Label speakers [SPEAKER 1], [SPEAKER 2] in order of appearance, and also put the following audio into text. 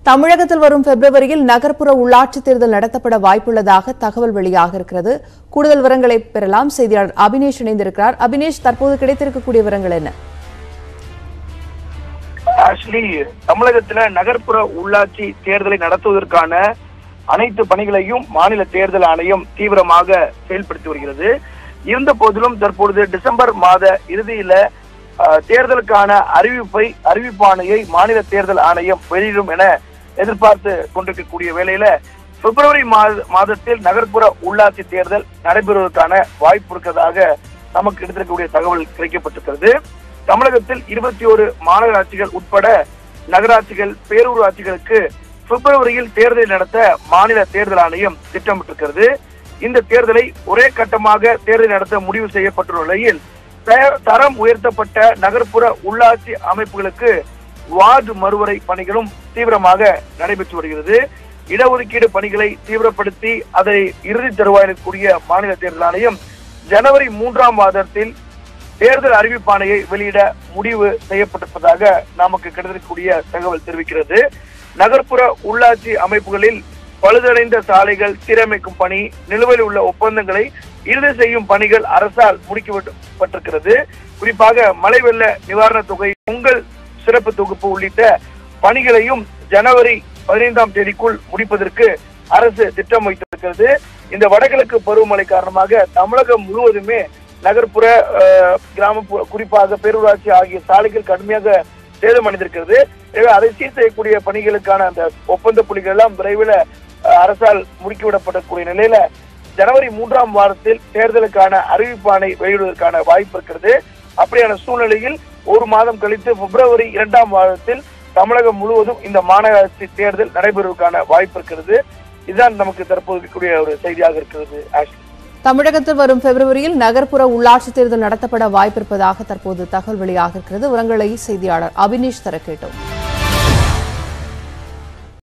[SPEAKER 1] தமிழகத்தில் வரும் பிப்ரவரியில் நகர்ப்புற உள்ளாட்சித் தேர்தல் நடத்தப்பட வாய்ப்புள்ளதாக தகவல் வெளியாக இருக்கிறது கூடுதல் விவரங்களை பெறலாம் செய்தியாளர் அபினேஷ் இணைந்திருக்கிறார் அபினேஷ் தற்போது கிடைத்திருக்கக்கூடிய விவரங்கள் என்ன
[SPEAKER 2] ஆக்சுவலி தமிழகத்துல நகர்ப்புற உள்ளாட்சி தேர்தலை நடத்துவதற்கான அனைத்து பணிகளையும் மாநில தேர்தல் ஆணையம் தீவிரமாக செயல்படுத்தி வருகிறது இருந்த போதிலும் தற்பொழுது டிசம்பர் மாத இறுதியில அஹ், தேர்தலுக்கான அறிவிப்பை அறிவிப்பாணையை மாநில தேர்தல் ஆணையம் வெளியிடும் என எதிர்பார்த்து கொண்டிருக்கக்கூடிய வேளையில பிப்ரவரி மாத மாதத்தில் நகர்ப்புற உள்ளாட்சி தேர்தல் நடைபெறுவதற்கான வாய்ப்பு இருக்கிறதாக நமக்கு கிடைத்திருக்கக்கூடிய தகவல் கிடைக்கப்பட்டிருக்கிறது தமிழகத்தில் இருபத்தி ஒரு மாநகராட்சிகள் உட்பட நகராட்சிகள் பேரூராட்சிகளுக்கு பிப்ரவரியில் தேர்தலை நடத்த மாநில தேர்தல் ஆணையம் திட்டமிட்டிருக்கிறது இந்த தேர்தலை ஒரே கட்டமாக தேர்தல் நடத்த முடிவு செய்யப்பட்டுள்ள நிலையில் த- தரம் உயர்த்தப்பட்ட நகர்ப்புற உள்ளாட்சி அமைப்புகளுக்கு வார்டு மறுவரை பணிகளும் தீவிரமாக நடைபெற்று வருகிறது இடஒதுக்கீடு பணிகளை தீவிரப்படுத்தி அதை இறுதி தருவாயில் இருக்கக்கூடிய மாநில தேர்தல் ஆணையம் ஜனவரி மூன்றாம் மாதத்தில் தேர்தல் அறிவிப்பாணையை வெளியிட முடிவு செய்யப்பட்டிருப்பதாக நமக்கு கிடைத்திருக்கக்கூடிய தகவல் தெரிவிக்கிறது நகர்ப்புற உள்ளாட்சி அமைப்புகளில் பழுதடைந்த சாலைகள் சீரமைக்கும் பணி நிலுவையில் உள்ள ஒப்பந்தங்களை இறுதி செய்யும் பணிகள் அரசால் முடுக்கிவிடப்பட்டிருக்கிறது குறிப்பாக மழை வெள்ள நிவாரணத் தொகை பொங்கல் சிறப்பு தொகுப்பு உள்ளிட்ட பணிகளையும் ஜனவரி பதினைந்தாம் தேதிக்குள் முடிப்பதற்கு அரசு திட்டம் வைத்திருக்கிறது இந்த வடகிழக்கு பருவமழை காரணமாக தமிழகம் முழுவதுமே நகர்ப்புற அஹ், கிராமப்புற குறிப்பாக பேரூராட்சி ஆகிய சாலைகள் கடுமையாக சேதமடைந்திருக்கிறது எனவே அதை சீர் செய்யக்கூடிய பணிகளுக்கான அந்த ஒப்பந்த புள்ளிகள் எல்லாம் விரைவில் அஹ், அரசால் முடுக்கிவிடப்படக்கூடிய நிலையில ஜனவரி மூன்றாம் வாரத்தில் தேர்தலுக்கான அறிவிப்பாணை வெளியிடுவதற்கான வாய்ப்பு இருக்கிறது அப்படியான சூழ்நிலையில் ஒரு மாதம் கழித்து பிப்ரவரி இரண்டாம் வாரத்தில் தமிழகம் முழுவதும் இந்த மாநகராட்சி தேர்தல் நடைபெறுவதற்கான வாய்ப்பு இருக்கிறது இதுதான் நமக்கு தற்போது இருக்கக்கூடிய ஒரு செய்தியாக இருக்கிறது ஆஷ்லி
[SPEAKER 1] தமிழகத்தில் வரும் பிப்ரவரியில் நகர்ப்புற உள்ளாட்சித் தேர்தல் நடத்தப்பட வாய்ப்பிருப்பதாக தற்போது தகவல் வெளியாக இருக்கிறது விவரங்களை செய்தியாளர் அபினேஷ் தர கேட்டோம்